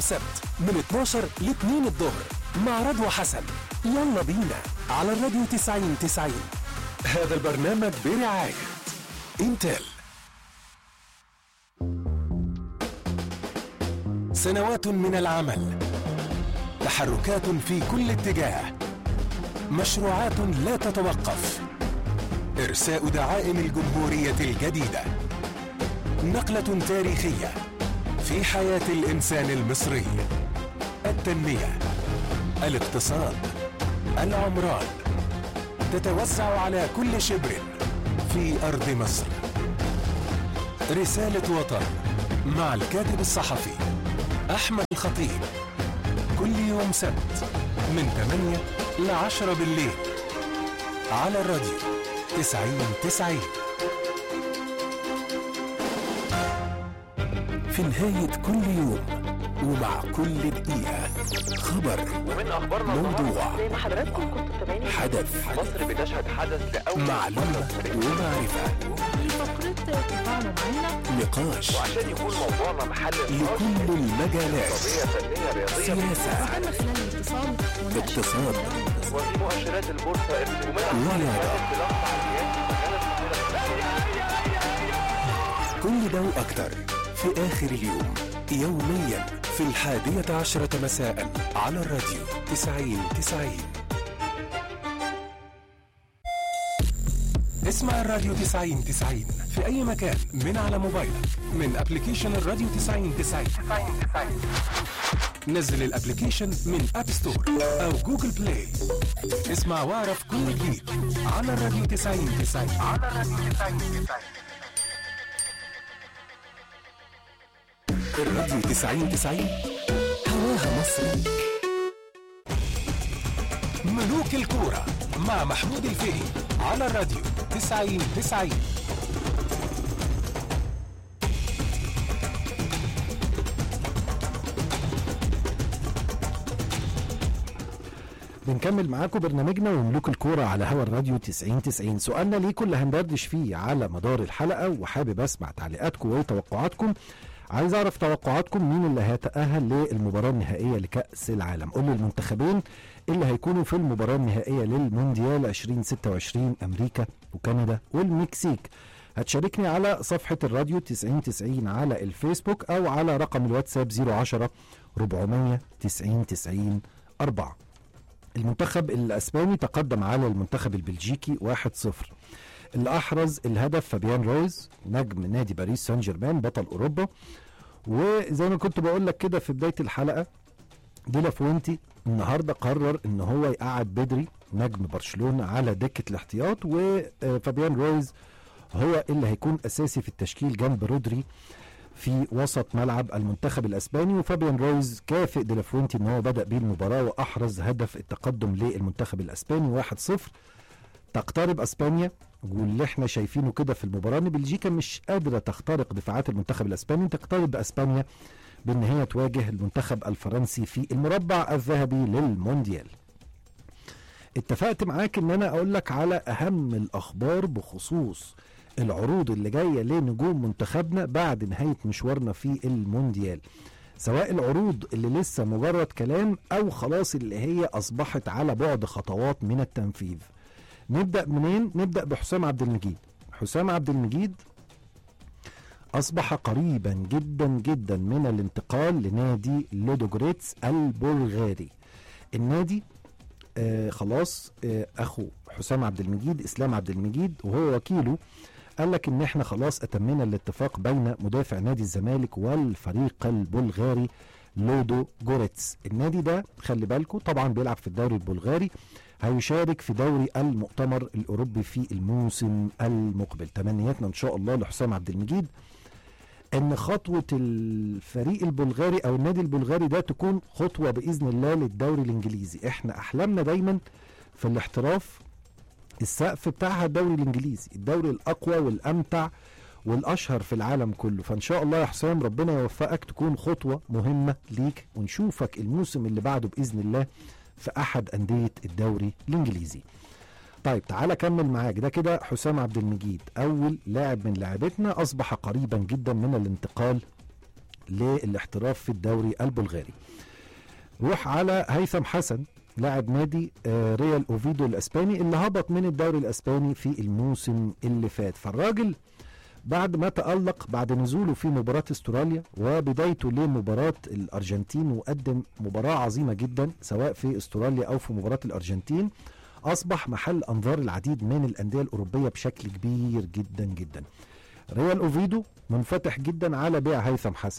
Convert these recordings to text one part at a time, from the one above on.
سبت من 12 ل 2 الظهر مع رضوى حسن يلا بينا على الراديو 90 90 هذا البرنامج برعاية انتل سنوات من العمل تحركات في كل اتجاه مشروعات لا تتوقف إرساء دعائم الجمهورية الجديدة نقلة تاريخية في حياة الإنسان المصري التنمية الاقتصاد العمران تتوسع على كل شبر في أرض مصر رسالة وطن مع الكاتب الصحفي أحمد الخطيب كل يوم سبت من 8 ل 10 بالليل على الراديو 90 90 في نهاية كل يوم ومع كل دقيقة خبر ومن اخبارنا موضوع. النهارده زي ما حضراتكم كنتوا متابعين حدث مصر بتشهد حدث لاول معلومة ومعرفة في فقرة تفاعلوا معنا نقاش وعشان يكون موضوعنا محل نقاش لكل المجالات قضيه فنيه رياضيه سياسة وصلنا خلال الاتصال ونناقش اقتصاد وفي مؤشرات البورصه ومن رياضة. اختلاف فعاليات كل ده وأكتر في آخر اليوم يوميا في الحادية عشرة مساء على الراديو 90 90 اسمع الراديو 90 90 في أي مكان من على موبايلك من أبليكيشن الراديو 90 90 نزل الابليكيشن من اب ستور او جوجل بلاي اسمع واعرف كل جديد على الراديو 90 90 على الراديو 90 90 الراديو 90 90 هواها مصري ملوك الكورة مع محمود الفقي على الراديو 90 90 بنكمل معاكم برنامجنا وملوك الكورة على هوا الراديو 90 90 سؤالنا ليكم اللي هندردش فيه على مدار الحلقة وحابب اسمع تعليقاتكم وتوقعاتكم عايز اعرف توقعاتكم مين اللي هيتأهل للمباراة النهائية لكأس العالم قول لي المنتخبين اللي هيكونوا في المباراة النهائية للمونديال 2026 امريكا وكندا والمكسيك هتشاركني على صفحة الراديو 90 90 على الفيسبوك او على رقم الواتساب 010 400 90 90 4 المنتخب الاسباني تقدم على المنتخب البلجيكي 1-0 اللي احرز الهدف فابيان رويز نجم نادي باريس سان جيرمان بطل اوروبا وزي ما كنت بقول لك كده في بدايه الحلقه ديلا فوينتي النهارده قرر ان هو يقعد بدري نجم برشلونه على دكه الاحتياط وفابيان رويز هو اللي هيكون اساسي في التشكيل جنب رودري في وسط ملعب المنتخب الاسباني وفابيان رويز كافئ ديلافوينتي ان هو بدا بيه المباراه واحرز هدف التقدم للمنتخب الاسباني 1-0 تقترب اسبانيا واللي احنا شايفينه كده في المباراه ان بلجيكا مش قادره تخترق دفاعات المنتخب الاسباني تقترب باسبانيا بان هي تواجه المنتخب الفرنسي في المربع الذهبي للمونديال اتفقت معاك ان انا اقول لك على اهم الاخبار بخصوص العروض اللي جايه لنجوم منتخبنا بعد نهايه مشوارنا في المونديال سواء العروض اللي لسه مجرد كلام او خلاص اللي هي اصبحت على بعد خطوات من التنفيذ نبدا منين نبدا بحسام عبد المجيد حسام عبد المجيد اصبح قريبا جدا جدا من الانتقال لنادي لودوجريتس البلغاري النادي آه خلاص آه اخو حسام عبد المجيد اسلام عبد المجيد وهو وكيله قال لك ان احنا خلاص اتمينا الاتفاق بين مدافع نادي الزمالك والفريق البلغاري لودو جوريتس النادي ده خلي بالكم طبعا بيلعب في الدوري البلغاري هيشارك في دوري المؤتمر الاوروبي في الموسم المقبل تمنياتنا ان شاء الله لحسام عبد المجيد ان خطوه الفريق البلغاري او النادي البلغاري ده تكون خطوه باذن الله للدوري الانجليزي احنا احلامنا دايما في الاحتراف السقف بتاعها الدوري الانجليزي الدوري الاقوى والامتع والاشهر في العالم كله فان شاء الله يا حسام ربنا يوفقك تكون خطوه مهمه ليك ونشوفك الموسم اللي بعده باذن الله في احد انديه الدوري الانجليزي طيب تعالى كمل معاك ده كده حسام عبد المجيد اول لاعب من لاعبتنا اصبح قريبا جدا من الانتقال للاحتراف في الدوري البلغاري روح على هيثم حسن لاعب نادي آه، ريال اوفيدو الاسباني اللي هبط من الدوري الاسباني في الموسم اللي فات فالراجل بعد ما تألق بعد نزوله في مباراة استراليا وبدايته لمباراة الأرجنتين وقدم مباراة عظيمة جدا سواء في استراليا أو في مباراة الأرجنتين أصبح محل أنظار العديد من الأندية الأوروبية بشكل كبير جدا جدا ريال أوفيدو منفتح جدا على بيع هيثم حسن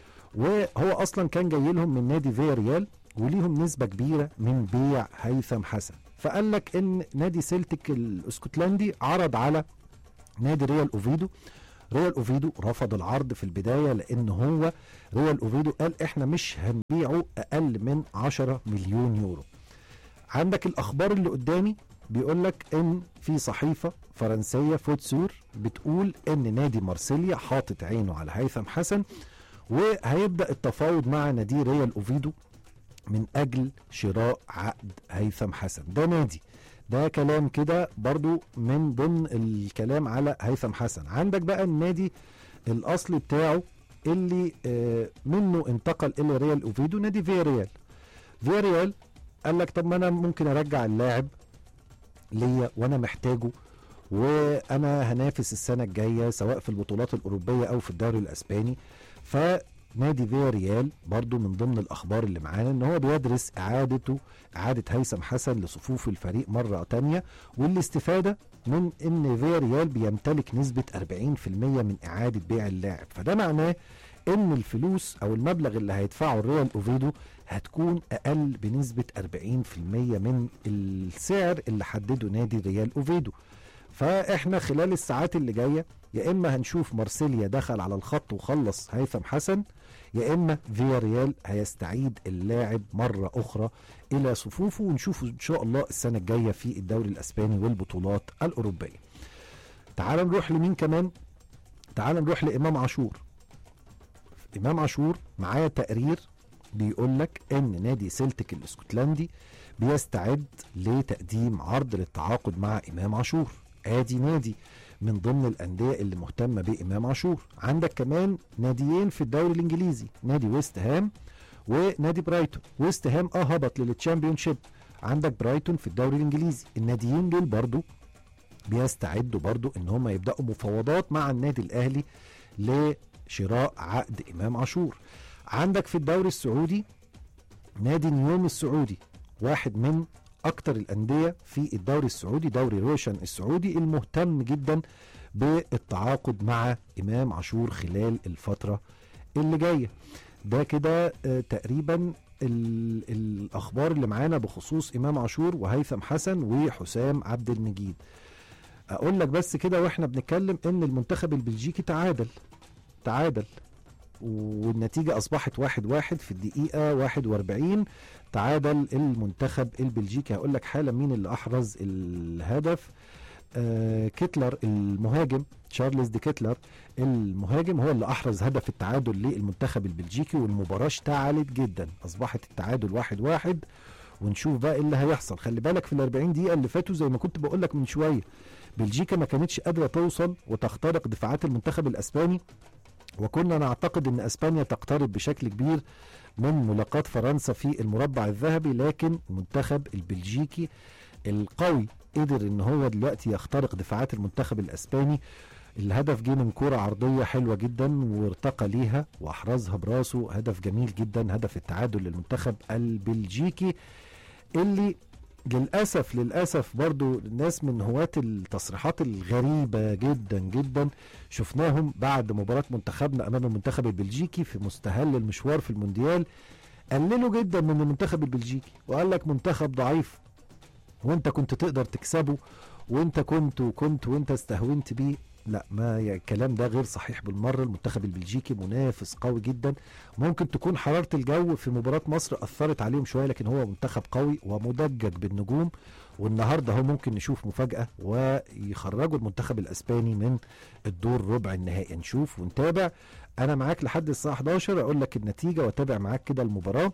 وهو أصلا كان جاي لهم من نادي فيا ريال وليهم نسبة كبيرة من بيع هيثم حسن فقال لك ان نادي سيلتيك الاسكتلندي عرض على نادي ريال اوفيدو ريال اوفيدو رفض العرض في البدايه لان هو ريال اوفيدو قال احنا مش هنبيعه اقل من 10 مليون يورو عندك الاخبار اللي قدامي بيقول لك ان في صحيفه فرنسيه فوتسور بتقول ان نادي مارسيليا حاطط عينه على هيثم حسن وهيبدا التفاوض مع نادي ريال اوفيدو من اجل شراء عقد هيثم حسن ده نادي ده كلام كده برضو من ضمن الكلام على هيثم حسن عندك بقى النادي الاصلي بتاعه اللي آه، منه انتقل الى ريال اوفيدو نادي فيا ريال فيا ريال قال لك طب ما انا ممكن ارجع اللاعب ليا وانا محتاجه وانا هنافس السنه الجايه سواء في البطولات الاوروبيه او في الدوري الاسباني فنادي فيا ريال برضو من ضمن الاخبار اللي معانا ان هو بيدرس اعادته اعاده هيثم حسن لصفوف الفريق مره تانية والاستفاده من ان فيا ريال بيمتلك نسبه 40% من اعاده بيع اللاعب فده معناه ان الفلوس او المبلغ اللي هيدفعه الريال اوفيدو هتكون اقل بنسبه 40% من السعر اللي حدده نادي ريال اوفيدو فاحنا خلال الساعات اللي جايه يا اما هنشوف مارسيليا دخل على الخط وخلص هيثم حسن يا اما فيا ريال هيستعيد اللاعب مره اخرى الى صفوفه ونشوفه ان شاء الله السنه الجايه في الدوري الاسباني والبطولات الاوروبيه. تعال نروح لمين كمان؟ تعال نروح لامام عاشور. امام عاشور معايا تقرير بيقول لك ان نادي سيلتيك الاسكتلندي بيستعد لتقديم عرض للتعاقد مع امام عاشور ادي نادي من ضمن الانديه اللي مهتمه بامام عاشور عندك كمان ناديين في الدوري الانجليزي نادي ويست هام ونادي برايتون ويست هام اه هبط للتشامبيونشيب عندك برايتون في الدوري الانجليزي الناديين دول برضو بيستعدوا برضو ان هم يبداوا مفاوضات مع النادي الاهلي لشراء عقد امام عاشور عندك في الدوري السعودي نادي نيوم السعودي واحد من اكتر الانديه في الدوري السعودي دوري روشن السعودي المهتم جدا بالتعاقد مع امام عاشور خلال الفتره اللي جايه ده كده آه، تقريبا ال- الاخبار اللي معانا بخصوص امام عاشور وهيثم حسن وحسام عبد المجيد اقول لك بس كده واحنا بنتكلم ان المنتخب البلجيكي تعادل تعادل والنتيجة أصبحت واحد واحد في الدقيقة 41 تعادل المنتخب البلجيكي هقول لك حالا مين اللي أحرز الهدف آه كيتلر المهاجم تشارلز دي كيتلر المهاجم هو اللي أحرز هدف التعادل للمنتخب البلجيكي والمباراة اشتعلت جدا أصبحت التعادل واحد واحد ونشوف بقى ايه اللي هيحصل خلي بالك في ال 40 دقيقة اللي فاتوا زي ما كنت بقول لك من شوية بلجيكا ما كانتش قادرة توصل وتخترق دفاعات المنتخب الأسباني وكنا نعتقد ان اسبانيا تقترب بشكل كبير من ملاقاة فرنسا في المربع الذهبي لكن المنتخب البلجيكي القوي قدر ان هو دلوقتي يخترق دفاعات المنتخب الاسباني الهدف جه من كرة عرضية حلوة جدا وارتقى ليها واحرزها براسه هدف جميل جدا هدف التعادل للمنتخب البلجيكي اللي للاسف للاسف برضو ناس من هواة التصريحات الغريبة جدا جدا شفناهم بعد مباراة منتخبنا امام المنتخب البلجيكي في مستهل المشوار في المونديال قللوا جدا من المنتخب البلجيكي وقال لك منتخب ضعيف وانت كنت تقدر تكسبه وانت كنت وكنت وانت استهونت بيه لا ما ي- الكلام ده غير صحيح بالمره المنتخب البلجيكي منافس قوي جدا ممكن تكون حراره الجو في مباراه مصر اثرت عليهم شويه لكن هو منتخب قوي ومدجج بالنجوم والنهارده هو ممكن نشوف مفاجاه ويخرجوا المنتخب الاسباني من الدور ربع النهائي نشوف ونتابع انا معاك لحد الساعه 11 اقول لك النتيجه واتابع معاك كده المباراه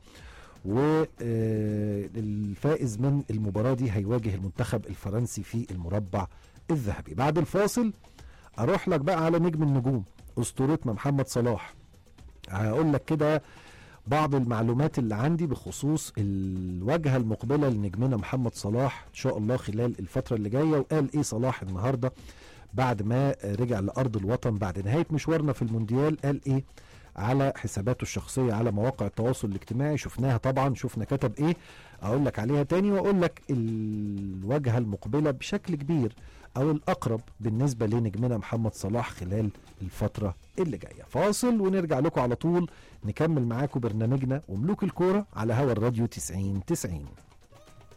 والفائز من المباراة دي هيواجه المنتخب الفرنسي في المربع الذهبي بعد الفاصل اروح لك بقى على نجم النجوم اسطورتنا محمد صلاح هقول لك كده بعض المعلومات اللي عندي بخصوص الواجهه المقبله لنجمنا محمد صلاح ان شاء الله خلال الفتره اللي جايه وقال ايه صلاح النهارده بعد ما رجع لارض الوطن بعد نهايه مشوارنا في المونديال قال ايه على حساباته الشخصيه على مواقع التواصل الاجتماعي شفناها طبعا شفنا كتب ايه اقول لك عليها تاني واقول لك الواجهه المقبله بشكل كبير او الاقرب بالنسبه لنجمنا محمد صلاح خلال الفتره اللي جايه فاصل ونرجع لكم على طول نكمل معاكم برنامجنا وملوك الكوره على هوا الراديو 90 90